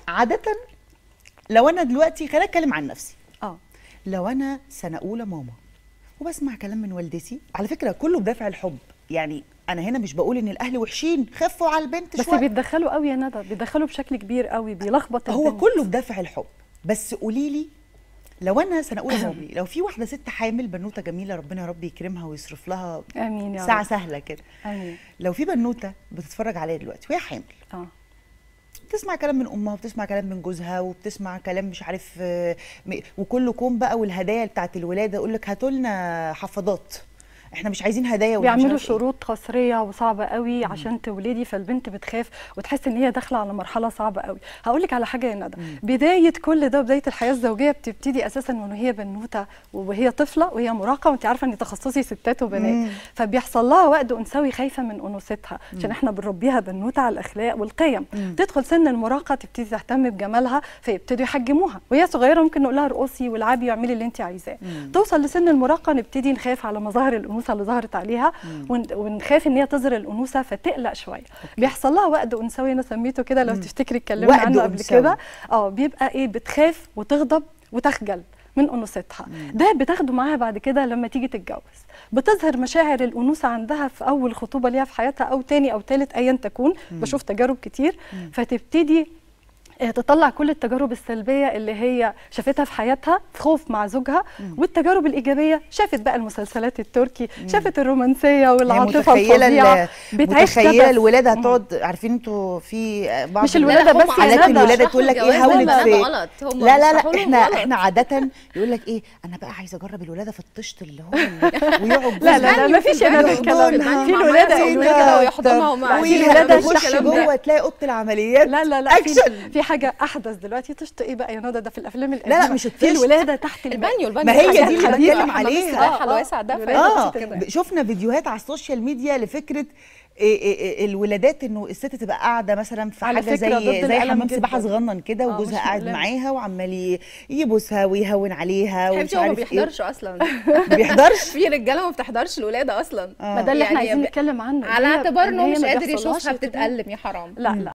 عاده لو انا دلوقتي خليني اتكلم عن نفسي اه لو انا سنه اولى ماما وبسمع كلام من والدتي على فكره كله بدافع الحب يعني انا هنا مش بقول ان الاهل وحشين خفوا على البنت بس شويه بيتدخلوا قوي يا ندى بيتدخلوا بشكل كبير قوي بيلخبط هو البنت. كله بدافع الحب بس قولي لي لو انا سنه اولى مامي لو في واحده ست حامل بنوته جميله ربنا يا رب يكرمها ويصرف لها امين يا ساعه رب سهله كده امين لو في بنوته بتتفرج عليا دلوقتي وهي حامل اه بتسمع كلام من امها وبتسمع كلام من جوزها وبتسمع كلام مش عارف آه، م- وكله كوم بقى والهدايا بتاعت الولاده يقول لك هاتوا لنا حفاضات احنا مش عايزين هدايا ولا مش بيعملوا عارف إيه. شروط قصريه وصعبه قوي عشان تولدي فالبنت بتخاف وتحس ان هي داخله على مرحله صعبه قوي هقول لك على حاجه يا ندى بدايه كل ده بدايه الحياه الزوجيه بتبتدي اساسا من وهي بنوته وهي طفله وهي مراهقه وانت عارفه ان تخصصي ستات مم. وبنات فبيحصل لها وقت انثوي خايفه من انوثتها عشان احنا بنربيها بنوته على الاخلاق والقيم تدخل سن المراهقه تبتدي تهتم بجمالها فيبتدوا يحجموها وهي صغيره ممكن نقول لها ارقصي والعبي واعملي اللي انت عايزاه توصل لسن المراهقه نبتدي نخاف على مظاهر الانوثه اللي ظهرت عليها ون- ونخاف ان هي تظهر الانوثه فتقلق شويه بيحصل لها وقت انثوي انا سميته كده لو تفتكري اتكلمنا وقت عنه قبل أنثوي. كده اه بيبقى ايه بتخاف وتغضب وتخجل من انوثتها ده بتاخده معاها بعد كده لما تيجي تتجوز بتظهر مشاعر الانوثه عندها في اول خطوبه ليها في حياتها او تاني او تالت ايا تكون بشوف تجارب كتير فتبتدي آه، تطلع كل التجارب السلبيه اللي هي شافتها في حياتها خوف مع زوجها والتجارب الايجابيه شافت بقى المسلسلات التركي شافت الرومانسيه هي والعاطفه متخيله الفظيعه ال- بتعيش ده متخيله بس. الولاده مم. هتقعد عارفين انتوا في بعض مش ال- الولادة هم بس يا حالات ندى. الولاده تقول لك ايه الجواز هولت ده في غلط، هم لا لا بيشرحوا لا لهم احنا غلط. احنا عاده يقول لك ايه انا بقى عايزه اجرب الولاده في الطشت اللي هو ال- ويقعد لا لا لا جوزها ما فيش يا ندى الكلام ده في الولاده إيه الولاده ده؟ ويحضنها ومع في الولادة تخش الكلام ده. جوه تلاقي اوضه العمليات لا لا لا اكشن في, في حاجه احدث دلوقتي تشط ايه بقى يا ندى ده في الافلام لا، القديمه مش في الطشت. الولاده تحت الماء البانيو البانيو ما هي الحاجات دي اللي الحديثة، بتكلم حمام عليها. السباحة آه، الواسع ده الولادة اه فاهم كده شفنا فيديوهات على السوشيال ميديا لفكره إيه إيه إيه الولادات انه الست تبقى قاعده مثلا في على حاجه فكرة ضد زي زي الألم حمام سباحه جداً. صغنن كده آه، وجوزها مش قاعد مؤلمة. معاها وعمال ي- يبوسها ويهون عليها ومش حبيبتي هو ما عارف ايه بيحضرش اصلا ما بيحضرش في رجاله ما بتحضرش الولاده اصلا ما ده اللي احنا يعني عايزين ب- نتكلم عنه على هي- اعتبار إن انه هي مش ما قادر بيحصلهاش يشوفها ارتباط. بتتألم يا حرام لا لا